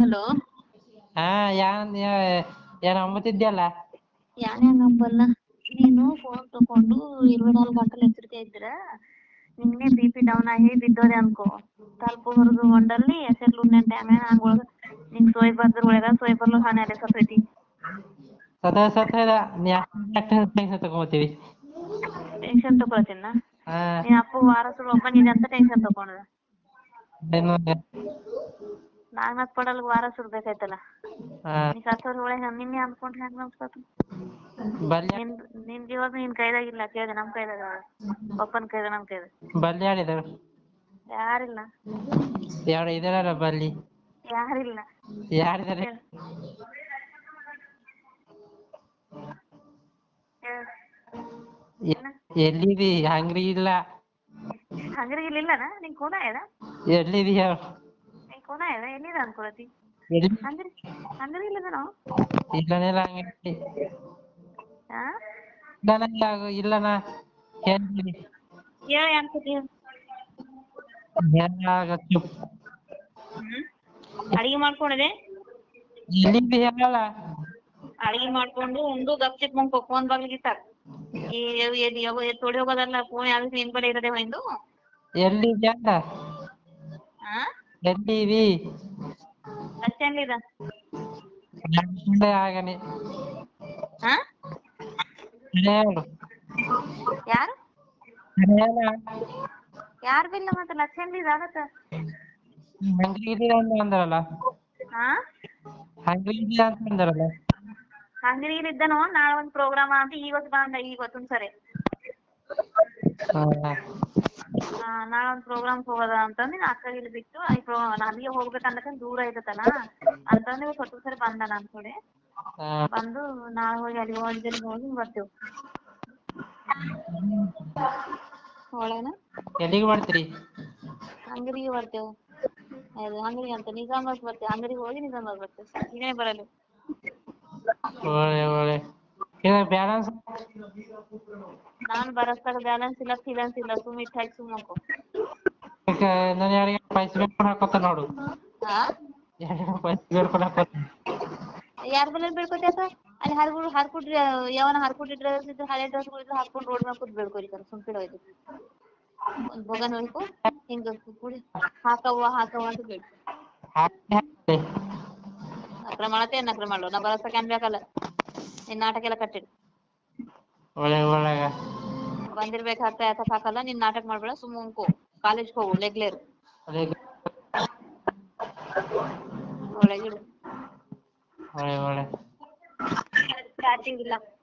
hello ಹಾ ಯಾನ್ ಏನ್ ಅಂಬತ್ತಿದ್ಯಲ್ಲ ಯಾನೇ ನಂಬಲ್ಲ ನೀನು ಫೋನ್ ತಕೊಂಡು ಇರವೈ ನಾಲ್ಕು ಗಂಟೆಲು ಎಚ್ಚರಿಕೆ ಇದ್ರ ನಿನ್ನೆ ಬಿ ಪಿ ಡೌನ್ ಆಗಿ ಬಿದ್ದೋದೆ ಅನ್ಕೋ ತಲ್ಪ ಹೊರದು ಒಂಡಲ್ಲಿ ಎಸೆರ್ಲು ಉಣ್ಣೆ ಡ್ಯಾಮ ಹಂಗೊಳಗ ನಿಂಗ್ ಸೋಯ್ ಬರ್ದ್ರ ಒಳಗ ಸೋಯ್ ಬರ್ಲ ಹಾನಿ ಅಲ್ಲ ಸತೈತಿ ಸತ ಸತದ ತಗೋತೀವಿ ಟೆನ್ಷನ್ ತಕೊತಿನ್ನ ಹಾ ನೀನ್ ಅಪ್ಪ ವಾರ ಸುಡು ಒಬ್ಬ ನೀನ್ ಅಂತ ಟೆನ್ಷನ್ ತಕೊಳದ ನಾಗನಾಥ್ ಪಡಲ್ ವಾರ ಸುಡ್ಬೇಕಾಯ್ತಲ್ಲ ಹಾ ನೀ ಸತ್ತೋದ್ರ ಒಳಗ ನಿನ್ನೆ ಅನ್ಕೊಂಡ್ರೆ ಹೆಂಗ್ ಅನ್ಸ್ಕೊತ ಬಲ್ಯ ನಿನ್ ನಿನ್ ಜೀವಾಗ ನಿನ್ ಕೈದಾಗಿಲ್ಲ ಕೇಳ್ದೆ ನಮ್ ಕೈದಾಗ ಅದ ಪಪ್ಪನ್ ಕೈದಾಗ ನಮ್ ಕೈದಾಗ ಬಲ್ಯ ಆಡಿದರು ಯಾರಿಲ್ಲ ಎರಡು ಇದಾರಲ್ಲ ಬಲ್ಲಿ ಯಾರಿಲ್ಲ ಯಾರಿದಾರೆ ಹೇಳ್ ಹೇಳ್ ಇನ್ನ ಎಲ್ಲಿದಿ ಅಂಗ್ಡಿ ಇಲ್ಲ ಹಂಗರಿ ಇಲ್ಲಿ ಇಲ್ಲನ ನಿಂಗ್ ಖೂನಾ ಆಗ್ಯದ ಎಲ್ಲಿದಿ ಹೇಳು ನಿಂಗ್ ಖೂನಾ ಆಗ್ಯದ ಎಲ್ಲಿದೆ ಅನ್ಕೊಳತಿ ಎಲ್ಲಿ ಅಂಗಡಿ ಅಂಗಡಿ ಇಲ್ಲದನೋ ಇಲ್ಲನೆ ಅಂಗಡಿ ಹಾ ಇಲ್ಲನ ಹೇಳ್ ಏನ್ ಸುದ್ದಿ ಹೇಳ್ ಹ್ಮ್ ಅಡಿಗೆ ಮಾಡ್ಕೊಂಡಿದೆ ಎಲ್ಲಿದಿ ಹೇಳಲ್ಲ ಅಡ್ಗಿ ಮಾಡ್ಕೊಂಡು ಉಂಡು ಗಪ್ ಚಿಪ್ ಮಕ್ಕೋ ಫೋನ್ ಬರ್ಲಿಗಿತ್ತ ತೊಳಿ ಹೋಗೋದಲ್ಲ ಫೋನ್ ಯಾವ್ದು ನಿನ್ ಬಳಿ ಇರೋದೆ ಒಂದು ಎಲ್ಲಿದಿ ಅಂದ ಹಾ ಎಲ್ಲಿದಿ ಬಸ್ ಸ್ಟ್ಯಾಂಡ್ ಇದ ಆಗನೆ ಹಾ ಹೇಳು ಯಾರು ಹೇಳ ಯಾರ್ ಬಿಲ್ಲ ಮತ್ತೆ ಲಕ್ಷಂದ ಇದತ್ತ ಅಂದ್ರಲ್ಲ ಹಾ ಇಲ್ಲ ಅಂತಂದಾರಲ್ಲ ಅಂಗಡಿಲಿ ಇದ್ದಾನೋ ನಾಳೆ ಒಂದ್ ಪ್ರೋಗ್ರಾಮ್ ಅಂತ ಇವತ್ ಬಂದ ಇವತ್ತೊಂದ್ ಸರಿ ಹಾ ಹ ನಾಳ ಒಂದ್ ಪ್ರೋಗ್ರಾಮ್ ಹೋಗೋದ ಅಂತಂದ ಅಕ್ಕ ಇಲ್ಲಿ ಬಿಟ್ಟು ನಮಗೆ ಹೋಗ್ಬೇಕ ಅಂದಕ ದೂರ ಐತತಲ್ಲ ಅಂತಂದ ಕೊಟ್ಟ ಸರಿ ಬಂದ ನನ್ ಕಡೆ ಹಾ ಬಂದು ನಾಳೆ ಹೋಗಿ ಅಲ್ಲಿ ಹೋಗಿ ಹೋಗಿ ಬರ್ತೇವ ಒಳ್ಳೇನ ಎಲ್ಲಿಗೆ ಮಾಡ್ತೀರಿ ಅಂಗಡಿಗೆ ಬರ್ತೇವು ಹೌದು ಅಂಗಡಿ ಅಂತ ನಿಗಮಕ್ಕೆ ಬರ್ತೇವೆ ಅಂಗಡಿಗೆ ಹೋಗಿ ನಿಗಮಕ್ಕೆ ಬರ್ತೇವೆ ನೀನೇ ಬರಲ್ಲ ಒಳ್ಳೆ ಒಳ್ಳೆ ಬ್ಯಾಲನ್ಸ್ ನಾನ್ ಬರಸ್ತಾಗ ಬ್ಯಾಲೆನ್ಸ್ ಇಲ್ಲ ಫಿನಾನ್ಸ್ ಇಲ್ಲ ಸುಮ್ ಇಟ್ಟ ಹಾಕಿ ಸುಮ್ ಮಕ್ಕೋ ಹಾಕೋತ ನೋಡು ಹಾ ಯಾರ್ ಬಲ್ಲಿ ಬೇಡ್ಕೋತ ಅಲ್ಲಿ ಹರ ಹರ್ಕ ಯಾವನ ಹರ್ಕುಟಿ ಡ್ರೆಸ್ ಇದ್ರ ಹಳೆ ಡ್ರೆಸ್ ಇದ್ರ ಹಾಕೊಂಡು ರೋಡ್ ಮ್ಯಾಗ ಕುಂತ್ ಬೇಡ್ಕೋರಿಿತಾರೆ ಸುಮ್ಕಿಡ ಹೋಯ್ತು ಒಂದ್ ಬೋಗನ್ ಹೊಯ್ಕು ಹಿಂಗ ಕುಡಿ ಹಾಕವ್ವ ಹಾಕವ್ವ ಅಂತ ಬೇಡ್ಕೊ ನಕರ ಮಾಡತ್ತ ಏನ್ ನಕ್ರ ಮಾಡ್ಲ ನಾ ಬರಸಕ ಏನ್ ಬೇಕಲ್ಲ ನಿನ್ ನಾಟಕ ಎಲ್ಲ ಕಟ್ಟಿಡು ಒಳ್ಳೆ ಒಳ್ಳೆಗ ಬಂದಿರ್ಬೇಕು ಹತ್ತ ಆತಕ್ ಹಾಕಲ್ಲ ನೀನ್ ನಾಟಕ ಮಾಡ್ಬೇಡ ಸುಮ್ಕೋ ಕಾಲೇಜ್ಗೆ ಹೋಗು ರೆಗ್ಯುಲರ್ ಅದೇ ಒಳಗಿಡು ಒಳ್ಳೆ ಒಳ್ಳೆ ಚಾರ್ಜಿಂಗ್ ಇಲ್ಲ